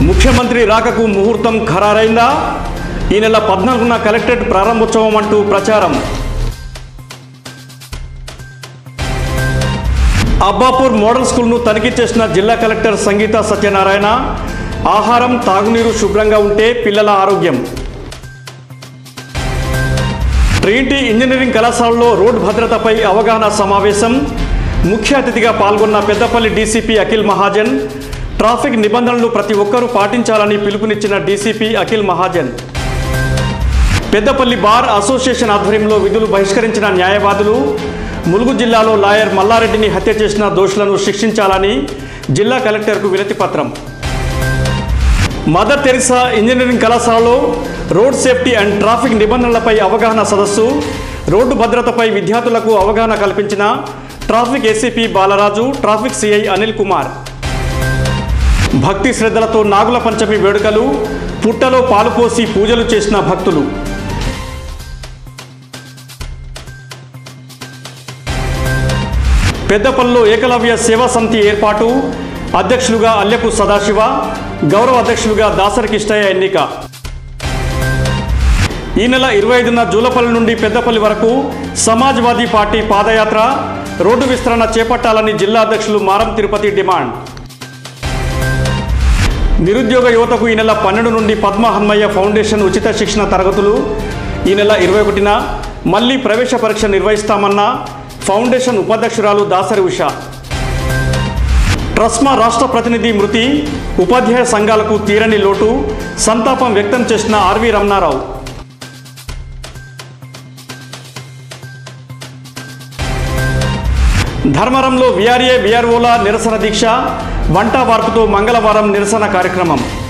ముఖ్యమంత్రి రాకకు ముహూర్తం ఖరారైందా ఈ నెల పద్నాలుగున కలెక్టరేట్ ప్రారంభోత్సవం అంటూ ప్రచారం అబ్బాపూర్ మోడల్ స్కూల్ను తనిఖీ చేసిన జిల్లా కలెక్టర్ సంగీత సత్యనారాయణ ఆహారం తాగునీరు శుభ్రంగా ఉంటే పిల్లల ఆరోగ్యం ట్రినిటీ ఇంజనీరింగ్ కళాశాలలో రోడ్డు భద్రతపై అవగాహన సమావేశం ముఖ్య అతిథిగా పాల్గొన్న పెద్దపల్లి డీసీపీ అఖిల్ మహాజన్ ట్రాఫిక్ నిబంధనలు ప్రతి ఒక్కరూ పాటించాలని పిలుపునిచ్చిన DCP Akhil Mahajan Peddapalli bar association ఆధ్వర్యంలో విధులు బహిష్కరించిన న్యాయవాదులు ములుగు జిల్లాలో లాయర్ మల్లారెడ్డిని హత్య చేసిన దోషులను శిక్షించాలని జిల్లా కలెక్టర్కు వినతి పత్రం మదర్ తెరిసా ఇంజనీరింగ్ కళాశాలలో రోడ్ సేఫ్టీ అండ్ ట్రాఫిక్ నిబంధనలపై అవగాహన సదస్సు రోడ్డు భద్రతపై విద్యార్థులకు అవగాహన కల్పించిన traffic ACP Balaraju traffic CI Anil Kumar భక్తి శ్రద్ధలతో నాగుల పంచమి వేడుకలు పుట్టలో పాలు పోసి పూజలు చేసిన భక్తులు పెద్దపల్లిలో ఏకలవ్య సేవా సమితి ఏర్పాటు అధ్యక్షులుగా అల్లెపు సదాశివ గౌరవ అధ్యక్షులుగా దాసరి కిష్టయ్య ఎన్నిక ఈ నెల ఇరవై ఐదున జూలపల్లి నుండి పెద్దపల్లి వరకు సమాజ్వాదీ పార్టీ పాదయాత్ర రోడ్డు విస్తరణ చేపట్టాలని జిల్లా అధ్యక్షులు మారం తిరుపతి డిమాండ్ నిరుద్యోగ యువతకు ఈ నెల పన్నెండు నుండి పద్మ హన్మయ్య ఫౌండేషన్ ఉచిత శిక్షణ తరగతులు ఈ నెల ఇరవై ఒకటిన మళ్ళీ ప్రవేశ పరీక్ష నిర్వహిస్తామన్న ఫౌండేషన్ ఉపాధ్యక్షురాలు దాసరి ఉష ట్రస్మా రాష్ట్ర ప్రతినిధి మృతి ఉపాధ్యాయ సంఘాలకు తీరని లోటు సంతాపం వ్యక్తం చేసిన ఆర్వి రమణారావు ధర్మవరంలో విఆర్ఏ విఆర్ఓల నిరసన దీక్ష వంట వార్పుతో మంగళవారం నిరసన కార్యక్రమం